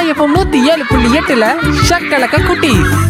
FM நூத்தி ஏழு புள்ளி எட்டுல ஷக்கலக்க குட்டி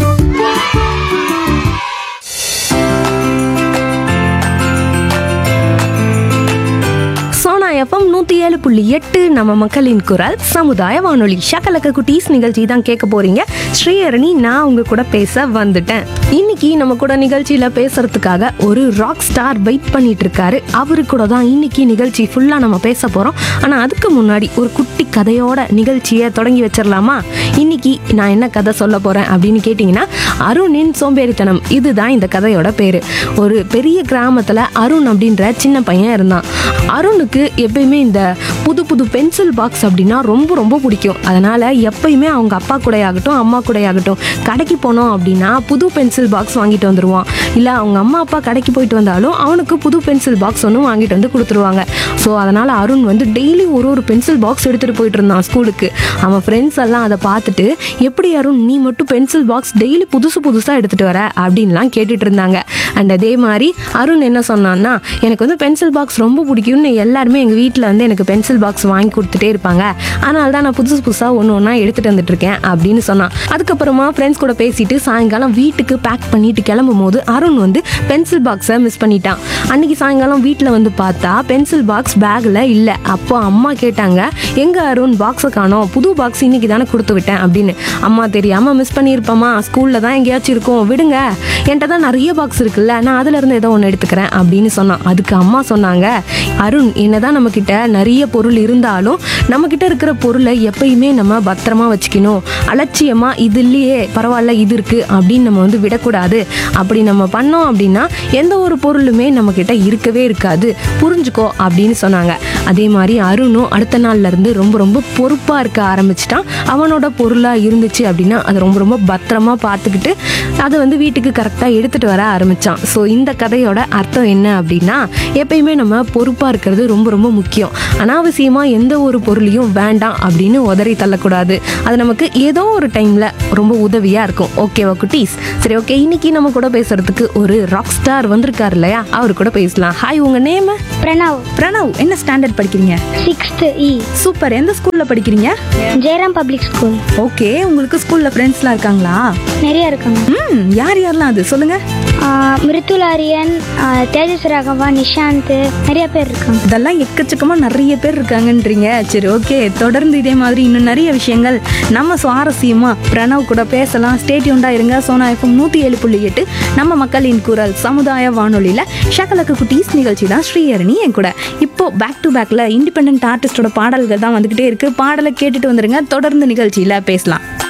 சோனா எஃப்எம் நூற்றி ஏழு புள்ளி எட்டு நம்ம மக்களின் குரல் சமுதாய வானொலி ஷக்கலக்க குட்டீஸ் நிகழ்ச்சி தான் கேட்க போறீங்க ஸ்ரீஹரணி நான் உங்க கூட பேச வந்துட்டேன் இன்னைக்கு நம்ம கூட நிகழ்ச்சியில பேசுறதுக்காக ஒரு ராக் ஸ்டார் வெயிட் பண்ணிட்டு இருக்காரு அவரு கூட தான் இன்னைக்கு நிகழ்ச்சி ஃபுல்லா நம்ம பேச போறோம் ஆனா அதுக்கு முன்னாடி ஒரு குட்டி கதையோட நிகழ்ச்சியை தொடங்கி வச்சிடலாமா இன்னைக்கு நான் என்ன கதை சொல்ல போறேன் அப்படின்னு கேட்டிங்கன்னா அருணின் சோம்பேறித்தனம் இதுதான் இந்த கதையோட பேரு ஒரு பெரிய கிராமத்துல அருண் அப்படின்ற சின்ன பையன் இருந்தான் அருணுக்கு எப்பயுமே இந்த புது புது பென்சில் பாக்ஸ் அப்படின்னா ரொம்ப ரொம்ப பிடிக்கும் அதனால எப்பயுமே அவங்க அப்பா கூடயாகட்டும் அம்மா கூடயாகட்டும் கடைக்கு போனோம் அப்படின்னா புது பென்சில் பாக்ஸ் வாங்கிட்டு வந்துடுவான் இல்லை அவங்க அம்மா அப்பா கடைக்கு போயிட்டு வந்தாலும் அவனுக்கு புது பென்சில் பாக்ஸ் ஒன்று வாங்கிட்டு வந்து கொடுத்துருவாங்க ஸோ அதனால அருண் வந்து டெய்லி ஒரு ஒரு பென்சில் பாக்ஸ் எடுத்துகிட்டு போயிட்டு இருந்தான் ஸ்கூலுக்கு அவன் ஃப்ரெண்ட்ஸ் எல்லாம் அதை பார்த்துட்டு எப்படி அருண் நீ மட்டும் பென்சில் பாக்ஸ் டெய்லி புதுசு புதுசாக எடுத்துகிட்டு வர அப்படின்லாம் கேட்டுட்டு இருந்தாங்க அண்ட் அதே மாதிரி அருண் என்ன சொன்னான்னா எனக்கு வந்து பென்சில் பாக்ஸ் ரொம்ப பிடிக்கும்னு எல்லாருமே எங்கள் வீட்டில் வந்து எனக்கு பென்சில் பாக்ஸ் வாங்கி கொடுத்துட்டே இருப்பாங்க அதனால தான் நான் புதுசு புதுசாக ஒன்று ஒன்றா எடுத்துகிட்டு வந்துட்டு இருக்கேன் அப்படின்னு சொன்னான் அதுக்கப்புறமா ஃப்ரெண்ட்ஸ் கூட பேசிட்டு சாயங்காலம் வீட்டுக்கு பேக் பண்ணிட்டு கிளம்பும் போது அருண் வந்து பென்சில் பாக்ஸை மிஸ் பண்ணிட்டான் அன்னைக்கு சாயங்காலம் வீட்டில் வந்து பார்த்தா பென்சில் பாக்ஸ் பேக்கில் இல்லை அப்போ அம்மா கேட்டாங்க எங்க அருண் பாக்ஸை காணோம் புது பாக்ஸ் இன்னைக்கு தானே கொடுத்து விட்டேன் அப்படின்னு அம்மா தெரியாமல் மிஸ் பண்ணியிருப்போமா ஸ்கூலில் தான் எங்கேயாச்சும் இருக்கும் விடுங்க என்கிட்ட தான் நிறைய பாக்ஸ் இருக்குல்ல நான் அதுல இருந்து ஏதோ ஒன்று எடுத்துக்கிறேன் அப்படின்னு சொன்னான் அதுக்கு அம்மா சொன்னாங்க அருண் என்னதான் நம்ம கிட்ட நிறைய பொருள் இருந்தாலும் நம்ம கிட்ட இருக்கிற பொருளை எப்பயுமே நம்ம பத்திரமா வச்சுக்கணும் அலட்சியமா இது இல்லையே பரவாயில்ல இது இருக்கு அப்படின்னு நம்ம வந்து விடக்கூடாது அப்படி நம்ம பண்ணோம் அப்படின்னா எந்த ஒரு பொருளுமே நம்ம கிட்ட இருக்கவே இருக்காது புரிஞ்சுக்கோ அப்படின்னு சொன்னாங்க அதே மாதிரி அருணும் அடுத்த நாள்ல இருந்து ரொம்ப ரொம்ப பொறுப்பா இருக்க ஆரம்பிச்சிட்டான் அவனோட பொருளா இருந்துச்சு அப்படின்னா அதை ரொம்ப ரொம்ப பத்திரமா பார்த்துக்கிட்டு அதை வந்து வீட்டுக்கு கரெக்டாக எடுத்துட்டு வர ஆரம்பிச்சான் ஸோ இந்த கதையோட அர்த்தம் என்ன அப்படின்னா எப்பயுமே நம்ம பொறுப்பாக இருக்கிறது ரொம்ப ரொம்ப முக்கியம் அனாவசியமாக எந்த ஒரு பொருளையும் வேண்டாம் அப்படின்னு உதறி தள்ளக்கூடாது அது நமக்கு ஏதோ ஒரு டைமில் ரொம்ப உதவியாக இருக்கும் ஓகேவா குட்டீஸ் சரி ஓகே இன்னைக்கு நம்ம கூட பேசுறதுக்கு ஒரு ராக் ஸ்டார் வந்திருக்காரு இல்லையா அவர் கூட பேசலாம் ஹாய் உங்க நேம் பிரணவ் பிரணவ் என்ன ஸ்டாண்டர்ட் படிக்கிறீங்க சிக்ஸ்த்து இ சூப்பர் எந்த ஸ்கூல்ல படிக்கிறீங்க ஜெயராம் பப்ளிக் ஸ்கூல் ஓகே உங்களுக்கு ஸ்கூல்ல ஃப்ரெண்ட்ஸ்லாம் இருக்காங்களா நிறைய இருக்காங்க ம் யார் யாரெல்லாம் அது சொல்லுங்க ஆஹ் மிருத்துலாரியன் ஆஹ் தேஜஸ் ராகவா நிஷாந்த் நிறைய பேர் இருக்காங்க இதெல்லாம் எக்கச்சக்கமா நிறைய பேர் இருக்காங்கன்றீங்க சரி ஓகே தொடர்ந்து இதே மாதிரி இன்னும் நிறைய விஷயங்கள் நம்ம சுவாரஸ்யமா பிரணவ் கூட பேசலாம் ஸ்டேட்யூண்டா இருங்க சோனா எஃப்எம் நூத்தி ஏழு புள்ளி எட்டு நம்ம மக்களின் குரல் சமுதாய வானொலியில ஷகலக்கு குட்டீஸ் நிகழ்ச்சி தான் ஸ்ரீஹரணி என் கூட இப்போ பேக் டு பேக்ல இண்டிபெண்ட் ஆர்டிஸ்டோட பாடல்கள் தான் வந்துகிட்டே இருக்கு பாடலை கேட்டுட்டு வந்துருங்க தொடர்ந்து நிகழ்ச்சியில பேசலாம்